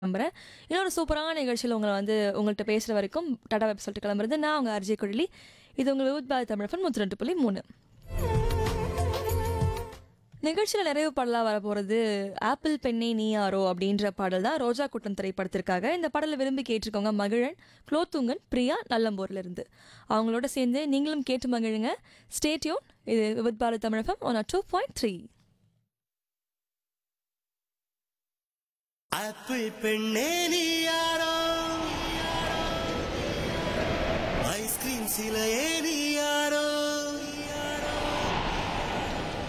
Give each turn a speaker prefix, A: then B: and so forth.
A: நம்புறேன். இன்னொரு சூப்பரான நிகழ்ச்சியில உங்கள வந்து உங்கள்ட்ட பேசுற வரைக்கும் டாடா பை பை சொல்லிட்டு கிளம்புறது நான் உங்க ஆர்ஜே குழலி. இது உங்கள் விவித் பாரதி தமிழ் எஃப்எம் 102.3. நிகழ்ச்சியில நிறைவு பாடலா வரப்போறது ஆப்பிள் பெண்ணே நீ யாரோ அப்படின்ற பாடல் தான் ரோஜா கூட்டம் திரைப்படத்திற்காக இந்த பாடலை விரும்பி கேட்டிருக்கவங்க மகிழன் குலோத்துங்கன் பிரியா நல்லம்பூர்ல இருந்து அவங்களோட சேர்ந்து நீங்களும் கேட்டு மகிழுங்க ஸ்டேட்யூன் இது Vividh Bharati Tamil FM one two point three
B: apple பெண்ணே நீ யாரோ ஐஸ்கிரீம் சிலையே